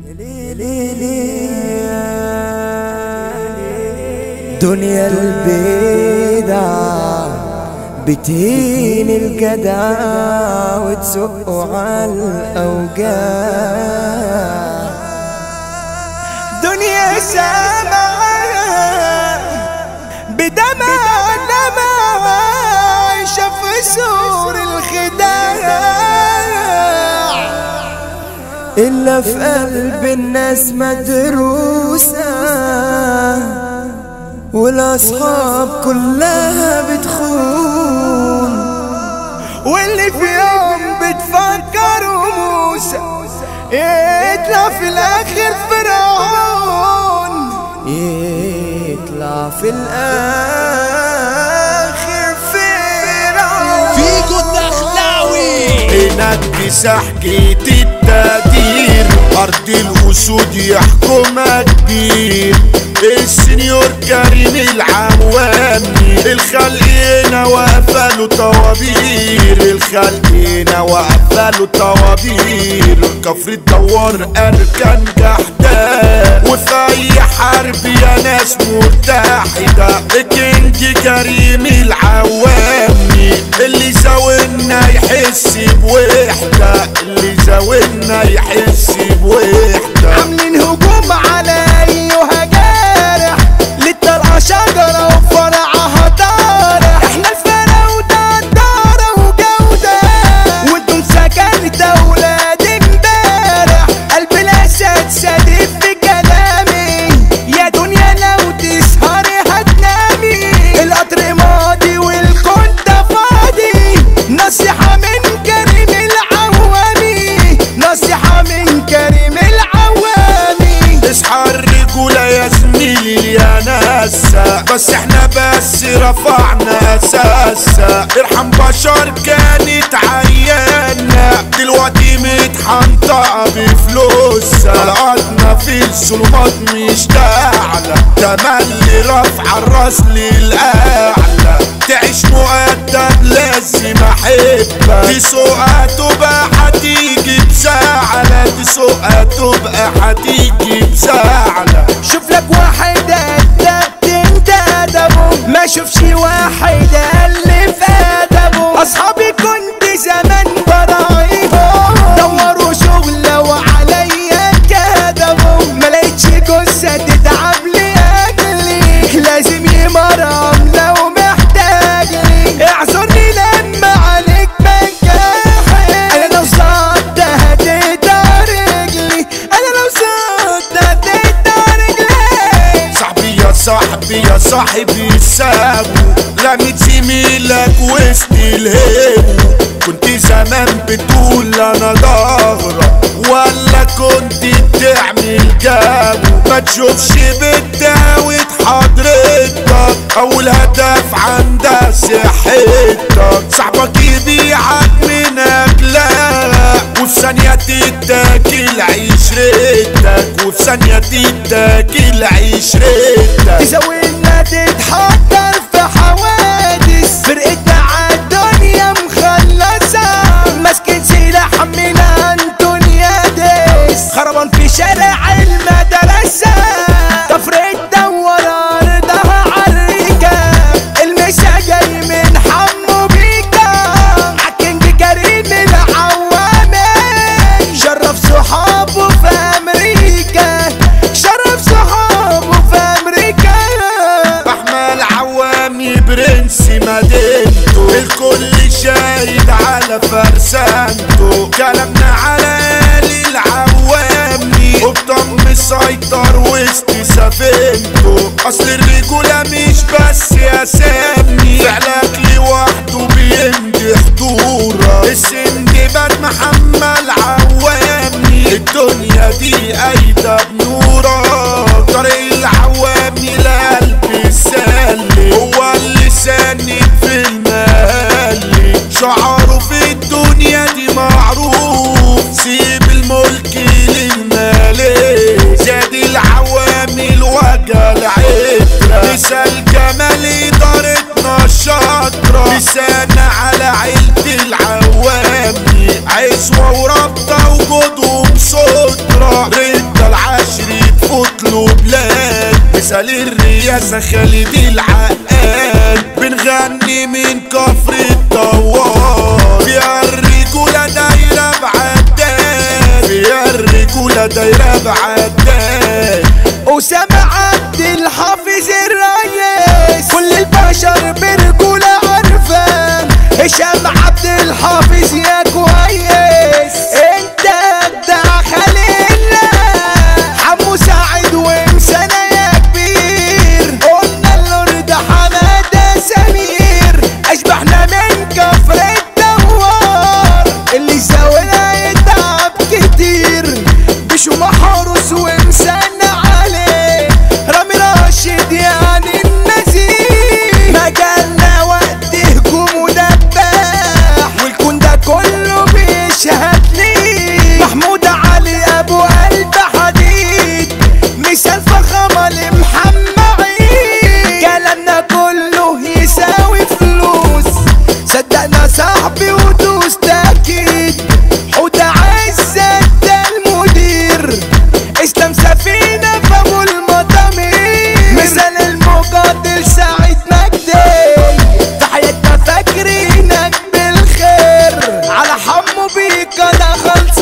دنيا البيدع بتهين الجدع وتسقوا على الأوجاع دنيا سامعة بدمع دمع عايشة في سور الخداع إلا في قلب الناس مدروسة والأصحاب كلها بتخون واللي في يوم بتفكروا موسى يطلع في الآخر فرعون يطلع في الآخر فرعون فيجو الدخلاوي هناك بسحكة التقدير أرض الأسود يحكمها كبير السنيور كريم العوامي الخلق هنا واقفة له طوابير الخلق هنا واقفة له طوابير كفر الدوار أركان جحدان وفي أي حرب يا ناس متحدة الكينج كريم العوامي اللي زاولنا يحس بوحدة اللي زاولنا يحس بوحدة عاملين هجوم على ايها جارح للطلعة شجرة وفرعها طارح احنا الفراودة دارة وجودة وانتم سكنت اولاد امبارح قلب الاسد سادف في كلامي يا دنيا لو تسهري هتنامي القطر ماضي والكون ده فاضي نصيحة من كريم العوامي نصيحة من كريم العوامي اصحى الرجولة يا زميلي يا ناسا بس احنا بس رفعنا اساسا ارحم بشر كانت عيانة دلوقتي متحنطة بفلوسها طلعتنا في الظلمات مش تعلى تملي رفع الراس للأعلى تعيش مؤدب لازم احبك دي سوقها تبقى هتيجي بزعلة دي سوقها تبقى هتيجي بزعلة شوف لك واحد ادبت انت ادبه ما شوفش واحد اللي في ادبه اصحابي كنت زمان براعيهم دوروا شغلة وعليا كدبوا ما لقيتش جثة تتعب لي اجلي لازم يمرم لو محتاج لي اعذرني لما عليك بنجاحي انا لو صدت هتقطع رجلي انا لو صدت هتقطع رجلي صاحبي يا صاحبي يا صاحبي سابو رميت زميلك وسط الهيبو كنت زمان بتقول انا ضهرك ولا كنت بتعمل جابو ما تشوفش بتداوي حضرتك اول هدف عندها صحتك صاحبك يبيعك من اجلك وفي ثانية تتاكل عشرتك وفي ثانية تتاكل عشرتك تزاولنا تتحضر في حوادث فرقتنا عالدنيا مخلصة ماسكين سلاح من انتونيا ديس خربان في شارع المدرسة كفر الدور ارضها عريكة المسا جاي من حمو بيكا عالكينج كريم العوامي شرف صحابه في امريكا شرف صحابه في امريكا احمد عوامي برنس مدينته الكل شاهد على فرسانته كلامنا على آل العوامي قبطان مسيطر وسط سفينته اصل الرجولة مش بس يا سامي فعلك لوحده بيمدي حضورك السندباد محمد عوامي الدنيا دي ايدة بنورك طريق العوامي لقلب السلي هو اللي ساند في المهلي شعاره في الدنيا دي معروف سيب الملك للمالي زاد العوامل وجه العترة مثال جمال إدارتنا الشاطرة لسان على عيلة العوامي عزوة ورابطة وجودهم سترة رد مثل الرياسة خالد العقاد بنغني من كفر الدوار فيها الرجولة دايرة بعداد فيها الرجولة دايرة بعداد أسامة عبد الحافظ الريس كل البشر برجولة عارفة هشام عبد الحافظ يا كويس انت ابدع خليلنا حمو سعد ومسانة يا كبير قلنا اللورد حمادة سمير اشبحنا من كفر الدوار اللي ساوينا يتعب كتير بشو محروس ومسنى عليه رامي راشد يعني النزيه مجالنا وقت هجوم ودباح والكون ده كله بيشهد ليه محمود علي ابو قلب حديد مثال فخامه لمحمد كلامنا كله يساوي فلوس صدقنا صاحبي ودوس تأكيد حوت عزة ده المدير اسلام سفينة فابو المطامير مثال المقاتل سعيد مجدي تحياتنا فاكرينك بالخير على حمو بيك انا خلص